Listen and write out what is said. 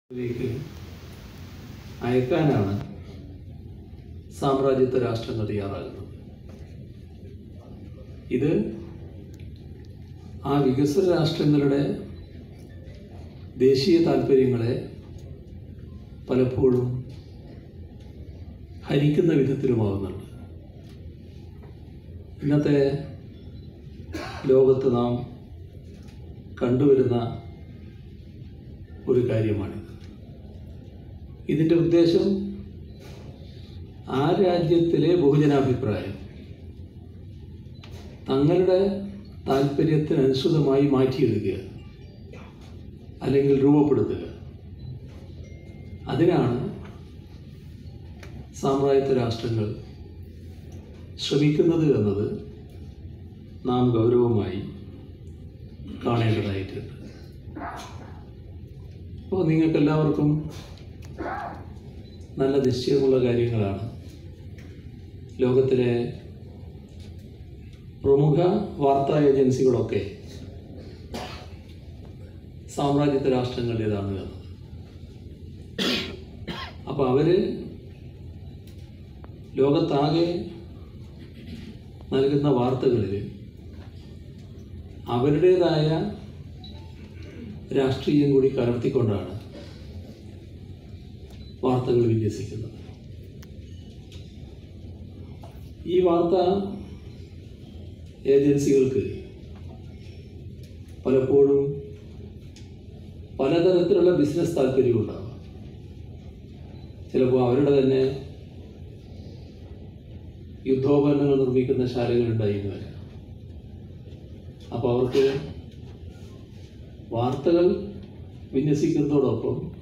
ലേക്ക് അയക്കാനാണ് സാമ്രാജ്യത്വ രാഷ്ട്രങ്ങൾ തയ്യാറാകുന്നത് ഇത് ആ വികസന രാഷ്ട്രങ്ങളുടെ ദേശീയ താല്പര്യങ്ങളെ പലപ്പോഴും ഹരിക്കുന്ന വിധത്തിലുമാകുന്നുണ്ട് ഇന്നത്തെ ലോകത്ത് നാം കണ്ടുവരുന്ന ഒരു കാര്യമാണിത് ഇതിൻ്റെ ഉദ്ദേശം ആ രാജ്യത്തിലെ ബഹുജനാഭിപ്രായം തങ്ങളുടെ താല്പര്യത്തിനനുസൃതമായി മാറ്റിയെടുക്കുക അല്ലെങ്കിൽ രൂപപ്പെടുത്തുക അതിനാണ് സാമ്രാജ്യത്വ രാഷ്ട്രങ്ങൾ ശ്രമിക്കുന്നത് എന്നത് നാം ഗൗരവമായി കാണേണ്ടതായിട്ടുണ്ട് അപ്പോൾ നിങ്ങൾക്കെല്ലാവർക്കും നല്ല നിശ്ചയമുള്ള കാര്യങ്ങളാണ് ലോകത്തിലെ പ്രമുഖ വാർത്താ ഏജൻസികളൊക്കെ സാമ്രാജ്യത്വ രാഷ്ട്രങ്ങളുടേതാണ് എന്നത് അപ്പോൾ അവർ ലോകത്താകെ നൽകുന്ന വാർത്തകളിൽ അവരുടേതായ രാഷ്ട്രീയം കൂടി കലർത്തിക്കൊണ്ടാണ് വാർത്തകൾ വിന്യസിക്കുന്നത് ഈ വാർത്താ ഏജൻസികൾക്ക് പലപ്പോഴും പലതരത്തിലുള്ള ബിസിനസ് താല്പര്യമുണ്ടാകും ചിലപ്പോൾ അവരുടെ തന്നെ യുദ്ധോപകരണങ്ങൾ നിർമ്മിക്കുന്ന ശാലകളുണ്ടായിരുന്നു വരാം അപ്പോൾ അവർക്ക് വാർത്തകൾ വിന്യസിക്കുന്നതോടൊപ്പം